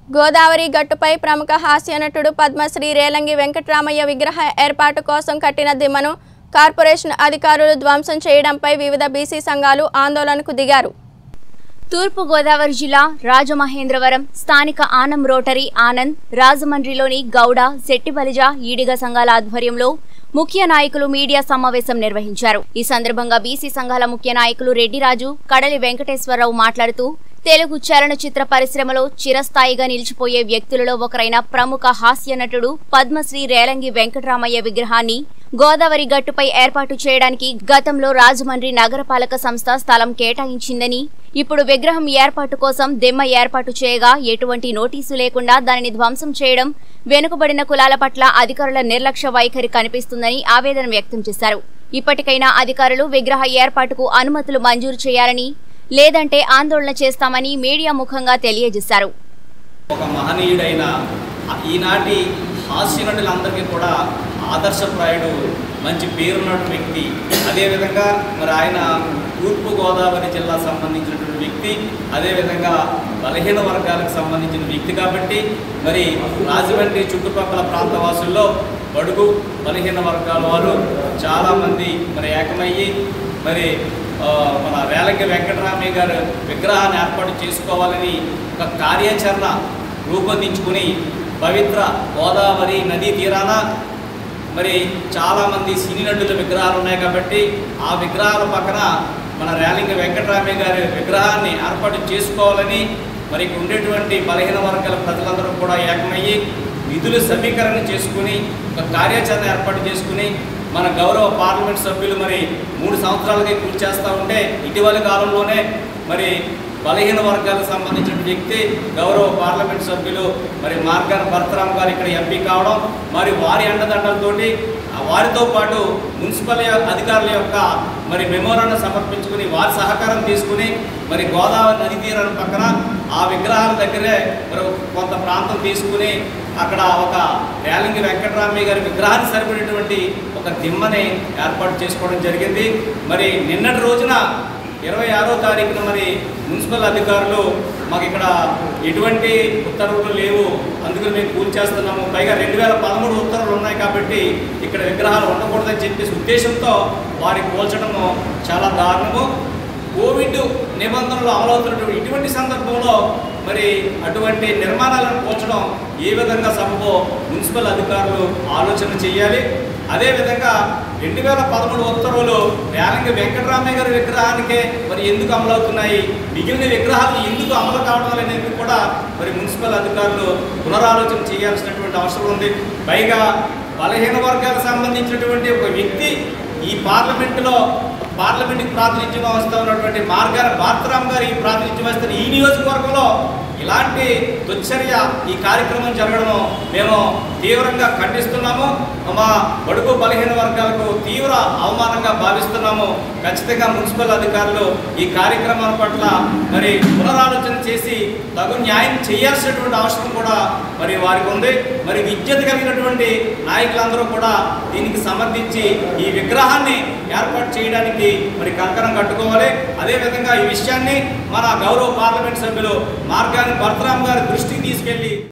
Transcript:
గోదావరి గట్టుపై ప్రముఖ హాస్య నటుడు పద్మశ్రీ రేలంగి వెంకట్రామయ్య విగ్రహ ఏర్పాటు కోసం కట్టిన దిమ్మను కార్పొరేషన్ అధికారులు ధ్వంసం చేయడంపై వివిధ బీసీ సంఘాలు ఆందోళనకు దిగారు తూర్పు గోదావరి జిల్లా రాజమహేంద్రవరం స్థానిక ఆనం రోటరీ ఆనంద్ రాజమండ్రిలోని గౌడ శెట్టిబలిజ ఈడిగ సంఘాల ఆధ్వర్యంలో ముఖ్య నాయకులు మీడియా సమావేశం నిర్వహించారు ఈ సందర్భంగా బీసీ సంఘాల ముఖ్య నాయకులు రెడ్డిరాజు కడలి వెంకటేశ్వరరావు మాట్లాడుతూ తెలుగు చలనచిత్ర పరిశ్రమలో చిరస్థాయిగా నిలిచిపోయే వ్యక్తులలో ఒకరైన ప్రముఖ హాస్య నటుడు పద్మశ్రీ రేలంగి వెంకటరామయ్య విగ్రహాన్ని గోదావరి గట్టుపై ఏర్పాటు చేయడానికి గతంలో రాజమండ్రి నగరపాలక సంస్థ స్థలం కేటాయించిందని ఇప్పుడు విగ్రహం ఏర్పాటు కోసం దిమ్మ ఏర్పాటు చేయగా ఎటువంటి నోటీసు లేకుండా దానిని ధ్వంసం చేయడం వెనుకబడిన కులాల పట్ల అధికారుల నిర్లక్ష్య వైఖరి కనిపిస్తుందని ఆవేదన వ్యక్తం చేశారు ఇప్పటికైనా అధికారులు విగ్రహ ఏర్పాటుకు అనుమతులు మంజూరు చేయాలని లేదంటే ఆందోళన చేస్తామని మీడియా ముఖంగా తెలియజేశారు ఒక మహనీయుడైన ఈనాటి హాస్య నటులందరికీ కూడా ఆదర్శప్రాయుడు మంచి పేరున్న వ్యక్తి అదేవిధంగా మరి ఆయన తూర్పు గోదావరి జిల్లా సంబంధించినటువంటి వ్యక్తి అదేవిధంగా బలహీన వర్గాలకు సంబంధించిన వ్యక్తి కాబట్టి మరి రాజమండ్రి చుట్టుపక్కల ప్రాంత వాసుల్లో బడుగు బలహీన వర్గాల వారు చాలామంది మరి ఏకమయ్యి మరి ఆ, మన రేలంగి వెంకటరామయ్య గారు విగ్రహాన్ని ఏర్పాటు చేసుకోవాలని ఒక కార్యాచరణ రూపొందించుకుని పవిత్ర గోదావరి నదీ తీరాన మరి చాలామంది సినీ నటుల విగ్రహాలు ఉన్నాయి కాబట్టి ఆ విగ్రహాల పక్కన మన రేలింగ వెంకటరామయ్య గారి విగ్రహాన్ని ఏర్పాటు చేసుకోవాలని మరి ఇక్కడ ఉండేటువంటి బలహీన వర్గాల ప్రజలందరూ కూడా ఏకమయ్యి నిధులు సమీకరణ చేసుకుని ఒక కార్యాచరణ ఏర్పాటు చేసుకుని మన గౌరవ పార్లమెంట్ సభ్యులు మరి మూడు సంవత్సరాలకి కృషి చేస్తూ ఉంటే ఇటీవలి కాలంలోనే మరి బలహీన వర్గాలకు సంబంధించిన వ్యక్తి గౌరవ పార్లమెంట్ సభ్యులు మరి మార్గాన భరతరామ్ గారు ఇక్కడ ఎంపీ కావడం మరి వారి అండదండలతోటి ఆ వారితో పాటు మున్సిపల్ యొ- అధికారుల యొక్క మరి మెమోరాన్ని సమర్పించుకుని వారి సహకారం తీసుకుని మరి గోదావరి నది తీరాల పక్కన ఆ విగ్రహాల దగ్గరే మరి ఒక కొంత ప్రాంతం తీసుకుని అక్కడ ఒక రేలంగి వెంకటరామయ్య గారి విగ్రహాన్ని సరిపడేటువంటి ఒక దిమ్మని ఏర్పాటు చేసుకోవడం జరిగింది మరి నిన్నటి రోజున ఇరవై ఆరో తారీఖున మరి మున్సిపల్ అధికారులు మాకు ఇక్కడ ఎటువంటి ఉత్తర్వులు లేవు అందుకని మేము కూల్ చేస్తున్నాము పైగా రెండు వేల పదమూడు ఉత్తర్వులు ఉన్నాయి కాబట్టి ఇక్కడ విగ్రహాలు ఉండకూడదని చెప్పేసి ఉద్దేశంతో వారి కూల్చడము చాలా దారుణము కోవిడ్ నిబంధనలు అమలవుతున్నటువంటి ఇటువంటి సందర్భంలో మరి అటువంటి నిర్మాణాలను పోల్చడం ఏ విధంగా సభలో మున్సిపల్ అధికారులు ఆలోచన చేయాలి అదేవిధంగా రెండు వేల పదమూడు ఉత్తర్వులు వేలంగి వెంకటరామయ్య గారి విగ్రహానికే మరి ఎందుకు అమలవుతున్నాయి మిగిలిన విగ్రహాలు ఎందుకు అమలు కావడం అనేది కూడా మరి మున్సిపల్ అధికారులు పునరాలోచన చేయాల్సినటువంటి అవసరం ఉంది పైగా బలహీన వర్గాలకు సంబంధించినటువంటి ఒక వ్యక్తి ఈ పార్లమెంటులో పార్లమెంట్కి ప్రాతినిధ్యం వస్తూ ఉన్నటువంటి మార్గాన భారతరామ్ గారు ఈ ప్రాతినిధ్యం వస్తున్న ఈ నియోజకవర్గంలో ఇలాంటి దుశ్చర్య ఈ కార్యక్రమం జరగడము మేము తీవ్రంగా ఖండిస్తున్నాము మా బడుగు బలహీన వర్గాలకు తీవ్ర అవమానంగా భావిస్తున్నాము ఖచ్చితంగా మున్సిపల్ అధికారులు ఈ కార్యక్రమం పట్ల మరి పునరాలోచన చేసి తగు న్యాయం చేయాల్సినటువంటి అవసరం కూడా మరి వారికి ఉంది మరి విద్యత కలిగినటువంటి నాయకులందరూ కూడా దీనికి సమర్థించి ఈ విగ్రహాన్ని ఏర్పాటు చేయడానికి మరి కంకణం కట్టుకోవాలి అదేవిధంగా ఈ విషయాన్ని మన గౌరవ పార్లమెంట్ సభ్యులు మార్గాని భరతరామ్ గారి దృష్టికి తీసుకెళ్లి